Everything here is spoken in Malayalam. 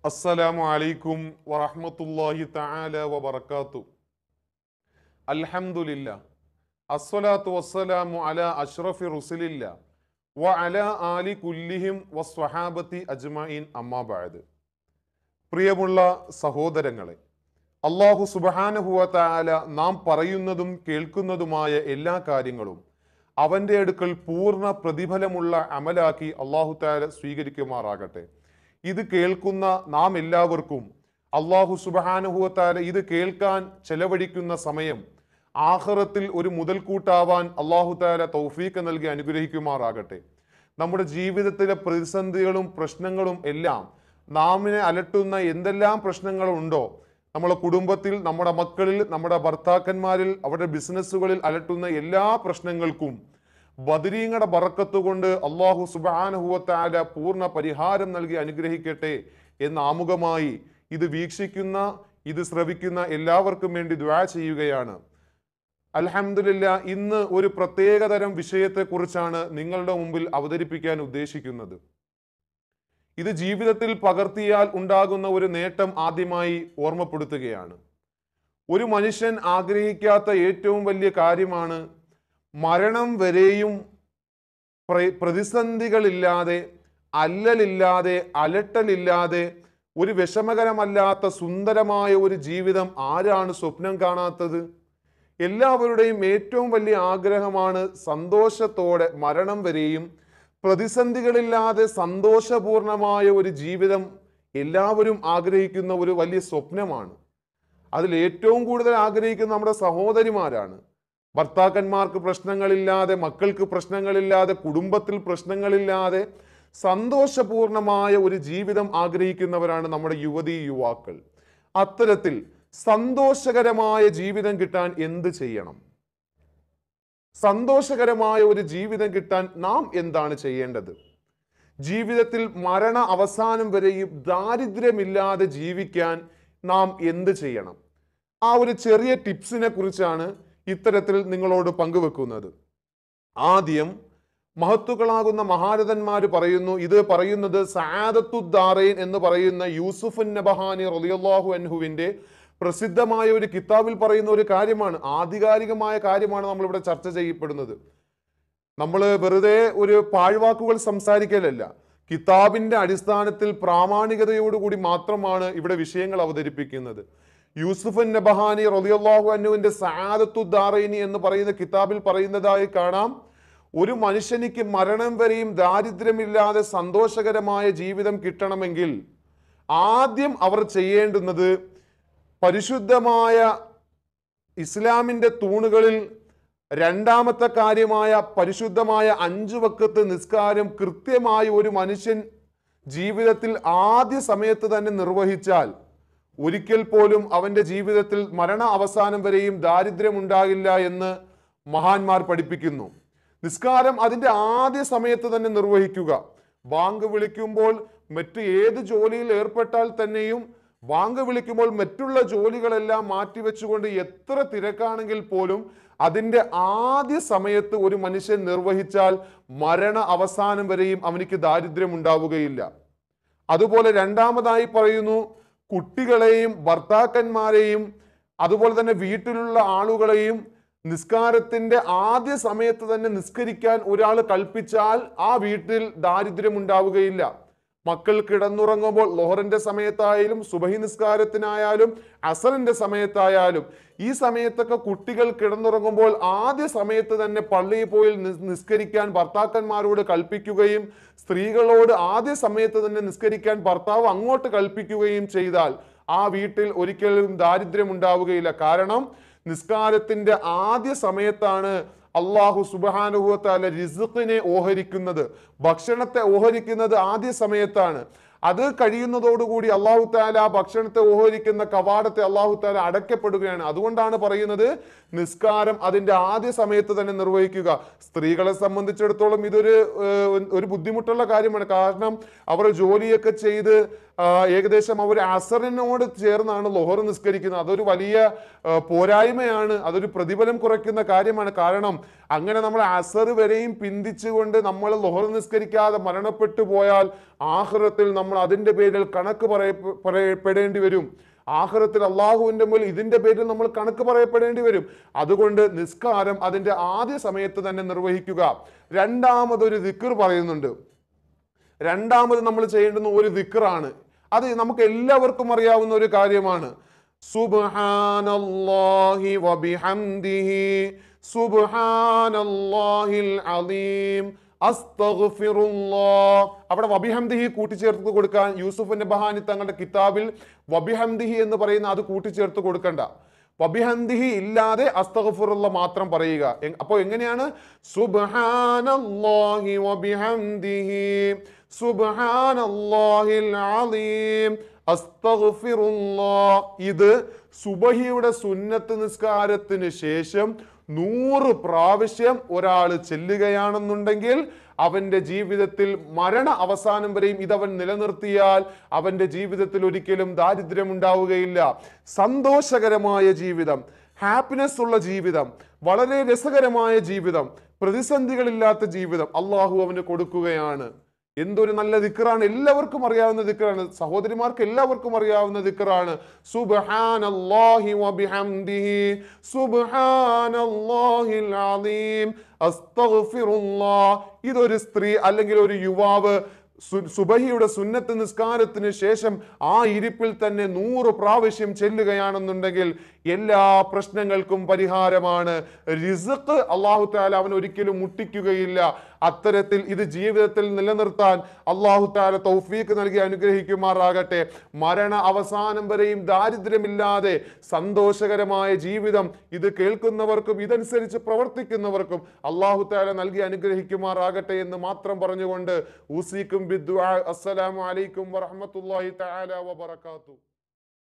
അസ്സലാമു അലൈക്കും വറഹ്മത്തുള്ളാഹി തആല വബറകാതു അൽഹംദുലില്ല അസ്സലാത്തു വസ്സലാമു അലാ അഷ്റഫി റുസുലില്ല വ അലാ ആലി കുല്ലിഹിം വസ്വഹാബത്തി അജ്മഈൻ അമ്മാ ബഅദ് പ്രിയമുള്ള സഹോദരങ്ങളെ അള്ളാഹു സുബ്ഹാനഹു തആല നാം പറയുന്നതും കേൾക്കുന്നതുമായ എല്ലാ കാര്യങ്ങളും അവന്റെ അടുക്കൽ പൂർണ്ണ പ്രതിഫലമുള്ള അമലാക്കി അള്ളാഹു താല സ്വീകരിക്കുമാറാകട്ടെ ഇത് കേൾക്കുന്ന നാം എല്ലാവർക്കും അള്ളാഹു സുബാനുഹുവത്താല ഇത് കേൾക്കാൻ ചെലവഴിക്കുന്ന സമയം ആഹ്റത്തിൽ ഒരു മുതൽക്കൂട്ടാവാൻ അള്ളാഹു താല തൗഫീക്ക് നൽകി അനുഗ്രഹിക്കുമാറാകട്ടെ നമ്മുടെ ജീവിതത്തിലെ പ്രതിസന്ധികളും പ്രശ്നങ്ങളും എല്ലാം നാമിനെ അലട്ടുന്ന എന്തെല്ലാം പ്രശ്നങ്ങളുണ്ടോ നമ്മുടെ കുടുംബത്തിൽ നമ്മുടെ മക്കളിൽ നമ്മുടെ ഭർത്താക്കന്മാരിൽ അവരുടെ ബിസിനസ്സുകളിൽ അലട്ടുന്ന എല്ലാ പ്രശ്നങ്ങൾക്കും ബദരീങ്ങളുടെ ബറക്കത്ത് കൊണ്ട് അള്ളാഹു സുബാനുഹുവത്താല പൂർണ്ണ പരിഹാരം നൽകി അനുഗ്രഹിക്കട്ടെ എന്ന് ആമുഖമായി ഇത് വീക്ഷിക്കുന്ന ഇത് ശ്രവിക്കുന്ന എല്ലാവർക്കും വേണ്ടി ദ്വാ ചെയ്യുകയാണ് അൽഹംദുലില്ല ഇന്ന് ഒരു പ്രത്യേകതരം വിഷയത്തെക്കുറിച്ചാണ് നിങ്ങളുടെ മുമ്പിൽ അവതരിപ്പിക്കാൻ ഉദ്ദേശിക്കുന്നത് ഇത് ജീവിതത്തിൽ പകർത്തിയാൽ ഉണ്ടാകുന്ന ഒരു നേട്ടം ആദ്യമായി ഓർമ്മപ്പെടുത്തുകയാണ് ഒരു മനുഷ്യൻ ആഗ്രഹിക്കാത്ത ഏറ്റവും വലിയ കാര്യമാണ് മരണം വരെയും പ്ര- പ്രതിസന്ധികളില്ലാതെ അല്ലലില്ലാതെ അലട്ടലില്ലാതെ ഒരു വിഷമകരമല്ലാത്ത സുന്ദരമായ ഒരു ജീവിതം ആരാണ് സ്വപ്നം കാണാത്തത് എല്ലാവരുടെയും ഏറ്റവും വലിയ ആഗ്രഹമാണ് സന്തോഷത്തോടെ മരണം വരെയും പ്രതിസന്ധികളില്ലാതെ സന്തോഷപൂർണമായ ഒരു ജീവിതം എല്ലാവരും ആഗ്രഹിക്കുന്ന ഒരു വലിയ സ്വപ്നമാണ് അതിൽ ഏറ്റവും കൂടുതൽ ആഗ്രഹിക്കുന്ന നമ്മുടെ സഹോദരിമാരാണ് ഭർത്താക്കന്മാർക്ക് പ്രശ്നങ്ങളില്ലാതെ മക്കൾക്ക് പ്രശ്നങ്ങളില്ലാതെ കുടുംബത്തിൽ പ്രശ്നങ്ങളില്ലാതെ സന്തോഷപൂർണമായ ഒരു ജീവിതം ആഗ്രഹിക്കുന്നവരാണ് നമ്മുടെ യുവതി യുവാക്കൾ അത്തരത്തിൽ സന്തോഷകരമായ ജീവിതം കിട്ടാൻ എന്ത് ചെയ്യണം സന്തോഷകരമായ ഒരു ജീവിതം കിട്ടാൻ നാം എന്താണ് ചെയ്യേണ്ടത് ജീവിതത്തിൽ മരണ അവസാനം വരെയും ദാരിദ്ര്യമില്ലാതെ ജീവിക്കാൻ നാം എന്ത് ചെയ്യണം ആ ഒരു ചെറിയ ടിപ്സിനെ കുറിച്ചാണ് ഇത്തരത്തിൽ നിങ്ങളോട് പങ്കുവെക്കുന്നത് ആദ്യം മഹത്തുക്കളാകുന്ന മഹാരഥന്മാർ പറയുന്നു ഇത് പറയുന്നത് സാദത്തുദ്ദാറൈൻ എന്ന് പറയുന്ന യൂസുഫ് നബഹാനി റളിയല്ലാഹു അൻഹുവിന്റെ പ്രസിദ്ധമായ ഒരു കിതാബിൽ പറയുന്ന ഒരു കാര്യമാണ് ആധികാരികമായ കാര്യമാണ് നമ്മളിവിടെ ചർച്ച ചെയ്യപ്പെടുന്നത് നമ്മൾ വെറുതെ ഒരു പാഴ്വാക്കുകൾ സംസാരിക്കലല്ല കിതാബിന്റെ അടിസ്ഥാനത്തിൽ പ്രാമാണികതയോടുകൂടി മാത്രമാണ് ഇവിടെ വിഷയങ്ങൾ അവതരിപ്പിക്കുന്നത് യൂസുഫ് നബഹാനി റളിയല്ലാഹു അന്നുവിന്റെ സആദത്തുദ്ദാറൈനി എന്ന് പറയുന്ന കിതാബിൽ പറയുന്നതായി കാണാം ഒരു മനുഷ്യനിക്ക് മരണം വരെയും ദാരിദ്ര്യമില്ലാതെ സന്തോഷകരമായ ജീവിതം കിട്ടണമെങ്കിൽ ആദ്യം അവർ ചെയ്യേണ്ടുന്നത് പരിശുദ്ധമായ ഇസ്ലാമിന്റെ തൂണുകളിൽ രണ്ടാമത്തെ കാര്യമായ പരിശുദ്ധമായ അഞ്ചു വക്കത്ത് നിസ്കാരം കൃത്യമായി ഒരു മനുഷ്യൻ ജീവിതത്തിൽ ആദ്യ സമയത്ത് തന്നെ നിർവഹിച്ചാൽ ഒരിക്കൽ പോലും അവന്റെ ജീവിതത്തിൽ മരണ അവസാനം വരെയും ദാരിദ്ര്യം ഉണ്ടാകില്ല എന്ന് മഹാന്മാർ പഠിപ്പിക്കുന്നു നിസ്കാരം അതിന്റെ ആദ്യ സമയത്ത് തന്നെ നിർവഹിക്കുക ബാങ്ക് വിളിക്കുമ്പോൾ മറ്റ് ഏത് ജോലിയിൽ ഏർപ്പെട്ടാൽ തന്നെയും ബാങ്ക് വിളിക്കുമ്പോൾ മറ്റുള്ള ജോലികളെല്ലാം മാറ്റിവെച്ചുകൊണ്ട് എത്ര തിരക്കാണെങ്കിൽ പോലും അതിന്റെ ആദ്യ സമയത്ത് ഒരു മനുഷ്യൻ നിർവഹിച്ചാൽ മരണ അവസാനം വരെയും അവനിക്ക് ദാരിദ്ര്യം ഉണ്ടാവുകയില്ല അതുപോലെ രണ്ടാമതായി പറയുന്നു കുട്ടികളെയും ഭർത്താക്കന്മാരെയും അതുപോലെ തന്നെ വീട്ടിലുള്ള ആളുകളെയും നിസ്കാരത്തിന്റെ ആദ്യ സമയത്ത് തന്നെ നിസ്കരിക്കാൻ ഒരാൾ കൽപ്പിച്ചാൽ ആ വീട്ടിൽ ദാരിദ്ര്യം ഉണ്ടാവുകയില്ല മക്കൾ കിടന്നുറങ്ങുമ്പോൾ ലോഹറിന്റെ സമയത്തായാലും സുബഹി നിസ്കാരത്തിനായാലും അസറിന്റെ സമയത്തായാലും ഈ സമയത്തൊക്കെ കുട്ടികൾ കിടന്നുറങ്ങുമ്പോൾ ആദ്യ സമയത്ത് തന്നെ പള്ളിയിൽ പോയി നിസ്- നിസ്കരിക്കാൻ ഭർത്താക്കന്മാരോട് കൽപ്പിക്കുകയും സ്ത്രീകളോട് ആദ്യ സമയത്ത് തന്നെ നിസ്കരിക്കാൻ ഭർത്താവ് അങ്ങോട്ട് കൽപ്പിക്കുകയും ചെയ്താൽ ആ വീട്ടിൽ ഒരിക്കലും ദാരിദ്ര്യം ഉണ്ടാവുകയില്ല കാരണം നിസ്കാരത്തിന്റെ ആദ്യ സമയത്താണ് അള്ളാഹു സുബാനുഭവത്താല റിസുഖിനെ ഓഹരിക്കുന്നത് ഭക്ഷണത്തെ ഓഹരിക്കുന്നത് ആദ്യ സമയത്താണ് അത് കഴിയുന്നതോടുകൂടി അള്ളാഹു താല ആ ഭക്ഷണത്തെ ഓഹരിക്കുന്ന കവാടത്തെ അള്ളാഹു താല അടയ്ക്കപ്പെടുകയാണ് അതുകൊണ്ടാണ് പറയുന്നത് നിസ്കാരം അതിന്റെ ആദ്യ സമയത്ത് തന്നെ നിർവഹിക്കുക സ്ത്രീകളെ സംബന്ധിച്ചിടത്തോളം ഇതൊരു ഏഹ്, ഒരു ബുദ്ധിമുട്ടുള്ള കാര്യമാണ് കാരണം അവർ ജോലിയൊക്കെ ചെയ്ത് ആ, ഏകദേശം അവർ അസറിനോട് ചേർന്നാണ് ലൊഹർ നിസ്കരിക്കുന്നത് അതൊരു വലിയ ആ, പോരായ്മയാണ് അതൊരു പ്രതിഫലം കുറയ്ക്കുന്ന കാര്യമാണ് കാരണം അങ്ങനെ നമ്മൾ അസർ വരെയും പിന്തിച്ചുകൊണ്ട് നമ്മൾ ലൊഹർ നിസ്കരിക്കാതെ മരണപ്പെട്ടു പോയാൽ ആഹ്റത്തിൽ നമ്മൾ അതിന്റെ പേരിൽ കണക്ക് പറയ പറയപ്പെടേണ്ടി വരും ആഹ്റത്തിൽ അള്ളാഹുവിന്റെ മുന്നിൽ ഇതിന്റെ പേരിൽ നമ്മൾ കണക്ക് പറയപ്പെടേണ്ടി വരും അതുകൊണ്ട് നിസ്കാരം അതിന്റെ ആദ്യ സമയത്ത് തന്നെ നിർവഹിക്കുക രണ്ടാമതൊരു ദിക്കർ പറയുന്നുണ്ട് രണ്ടാമത് നമ്മൾ ചെയ്യേണ്ടുന്ന ഒരു ദിക്റാണ് അത് നമുക്ക് എല്ലാവർക്കും അറിയാവുന്ന ഒരു കാര്യമാണ് സുബ്ഹാനല്ലാഹി വബിഹംദിഹി സുബ്ഹാനല്ലാഹിൽ അലീം അസ്തഗ്ഫിറുല്ലാഹ് അവിടെ വബിഹംദിഹി കൂട്ടിച്ചേർത്ത് കൊടുക്കാൻ യൂസുഫ് ബഹാനി തങ്ങളുടെ കിതാബിൽ വബിഹംദിഹി എന്ന് പറയുന്ന അത് കൂട്ടിച്ചേർത്ത് കൊടുക്കണ്ട വബിഹന്ദിഹി ഇല്ലാതെ അസ്തഗ്ഫിറുള്ള മാത്രം പറയുക എ- അപ്പോൾ എങ്ങനെയാണ് സുബ്ഹാനല്ലാഹി വബിഹംദിഹി സുബ്ഹാനല്ലാഹിൽ അലീം അസ്തഗ്ഫിറുല്ലാഹ് ഇത് സുബഹിയുടെ സുന്നത്ത് നിസ്കാരത്തിന് ശേഷം നൂറ് പ്രാവശ്യം ഒരാൾ ചെല്ലുകയാണെന്നുണ്ടെങ്കിൽ അവന്റെ ജീവിതത്തിൽ മരണ അവസാനം വരെയും ഇതവൻ നിലനിർത്തിയാൽ അവന്റെ ജീവിതത്തിൽ ഒരിക്കലും ദാരിദ്ര്യം ഉണ്ടാവുകയില്ല സന്തോഷകരമായ ജീവിതം ഹാപ്പിനെസ് ഉള്ള ജീവിതം വളരെ രസകരമായ ജീവിതം പ്രതിസന്ധികളില്ലാത്ത ജീവിതം അള്ളാഹു അവന് കൊടുക്കുകയാണ് എന്തൊരു നല്ല ദിക്കറാണ് എല്ലാവർക്കും അറിയാവുന്ന ദിക്കറാണ് സഹോദരിമാർക്ക് എല്ലാവർക്കും അറിയാവുന്ന ദിക്കറാണ് സുബ്ഹാനല്ലാഹി വബിഹംദിഹി സുബ്ഹാനല്ലാഹിൽ അലീം അസ്തഗ്ഫിറുല്ലാഹ് ഇതൊരു സ്ത്രീ അല്ലെങ്കിൽ ഒരു യുവാവ് സു- സുബഹിയുടെ സുന്നത്ത് നിസ്കാരത്തിന് ശേഷം ആ ഇരിപ്പിൽ തന്നെ നൂറ് പ്രാവശ്യം ചെല്ലുകയാണെന്നുണ്ടെങ്കിൽ എല്ലാ പ്രശ്നങ്ങൾക്കും പരിഹാരമാണ് റിസ്ക് അള്ളാഹു താല അവൻ ഒരിക്കലും മുട്ടിക്കുകയില്ല അത്തരത്തിൽ ഇത് ജീവിതത്തിൽ നിലനിർത്താൻ അള്ളാഹു താല തൗഫീക്ക് നൽകി അനുഗ്രഹിക്കുമാറാകട്ടെ മരണ അവസാനം വരെയും ദാരിദ്ര്യമില്ലാതെ സന്തോഷകരമായ ജീവിതം ഇത് കേൾക്കുന്നവർക്കും ഇതനുസരിച്ച് പ്രവർത്തിക്കുന്നവർക്കും അള്ളാഹു താല നൽകി അനുഗ്രഹിക്കുമാറാകട്ടെ എന്ന് മാത്രം പറഞ്ഞുകൊണ്ട് ഊസിക്കും ബിദ്ദുആ അസ്സലാമു അലൈക്കും വറഹ്മത്തുള്ളാഹി തആല വബറകാതുഹു